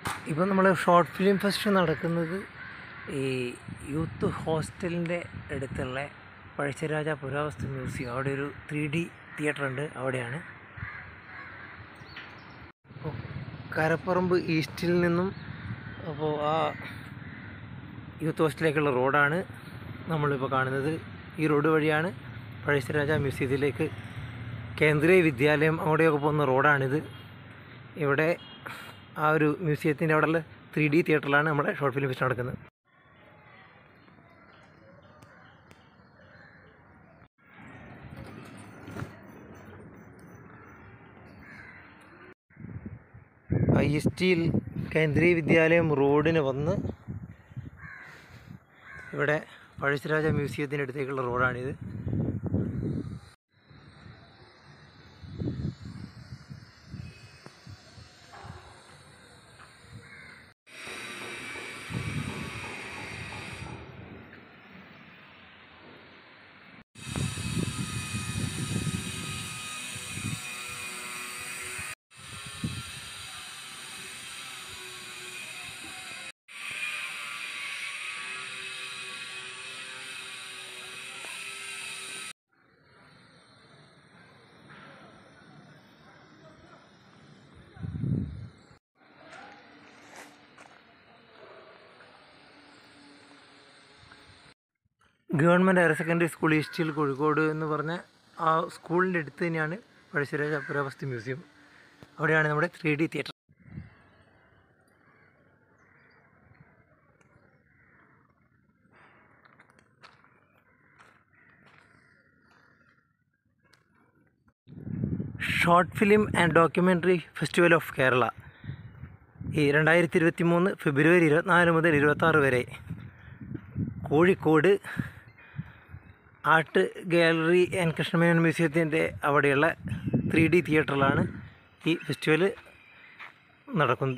ഇപ്പം നമ്മൾ short film fest നടക്കുന്നത് ഈ യൂത്ത് ഹോസ്റ്റലിൻ്റെ അടുത്തുള്ള പഴശ്ശിരാജ പുരാവസ്തു മ്യൂസിയം അവിടെ ഒരു ത്രീ ഡി തിയേറ്റർ ഉണ്ട് അവിടെയാണ് അപ്പോൾ കരപ്പറമ്പ് ഈസ്റ്റിൽ നിന്നും അപ്പോൾ ആ യൂത്ത് ഹോസ്റ്റലിലേക്കുള്ള റോഡാണ് നമ്മളിപ്പോൾ കാണുന്നത് ഈ റോഡ് വഴിയാണ് പഴശ്ശിരാജ മ്യൂസിയത്തിലേക്ക് കേന്ദ്രീയ വിദ്യാലയം അങ്ങോട്ടേക്ക് പോകുന്ന റോഡാണിത് ഇവിടെ ആ ഒരു മ്യൂസിയത്തിൻ്റെ അവിടെയുള്ള ത്രീ ഡി തിയേറ്ററിലാണ് നമ്മുടെ ഷോർട്ട് ഫിലിം ഫെസ്റ്റ് നടക്കുന്നത് ഐ എസ് ടിയിൽ കേന്ദ്രീയ വിദ്യാലയം റോഡിന് വന്ന് ഇവിടെ പഴശ്ശിരാജ മ്യൂസിയത്തിൻ്റെ അടുത്തേക്കുള്ള റോഡാണിത് ഗവൺമെൻറ് ഹയർ സെക്കൻഡറി സ്കൂൾ ഈസ്റ്റിൽ കോഴിക്കോട് എന്ന് പറഞ്ഞ ആ സ്കൂളിൻ്റെ അടുത്ത് തന്നെയാണ് പഴശ്ശിരാജ പുരാവസ്തു മ്യൂസിയം അവിടെയാണ് നമ്മുടെ three D theatre short film and documentary festival of Kerala ഈ രണ്ടായിരത്തി ഇരുപത്തി മൂന്ന് ഫെബ്രുവരി ഇരുപത്തിനാല് മുതൽ ഇരുപത്താറ് വരെ Kozhikode art gallery and Krishnamenon മ്യൂസിയത്തിൻ്റെ അവിടെയുള്ള ത്രീ ഡി തിയേറ്ററിലാണ് ഈ ഫെസ്റ്റിവൽ നടക്കുന്നത്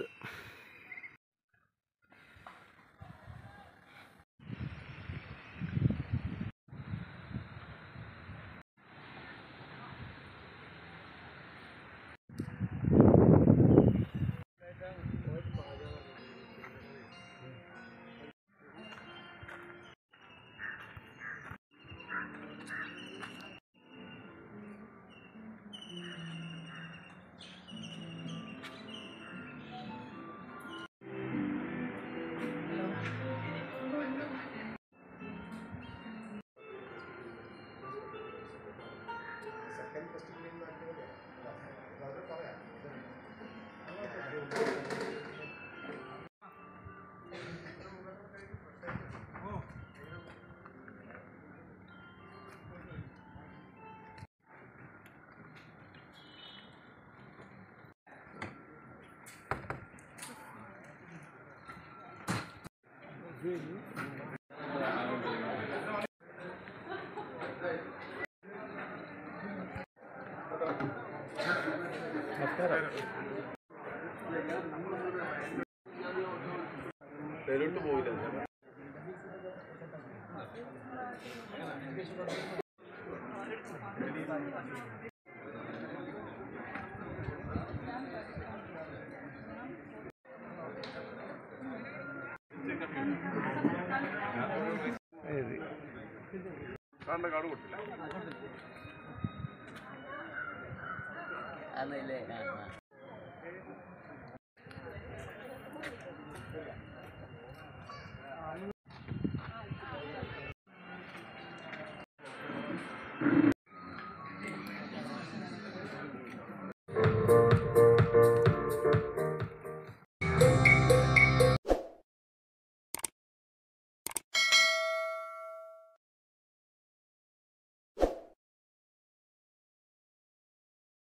അന്നല്ലേ ആ ആ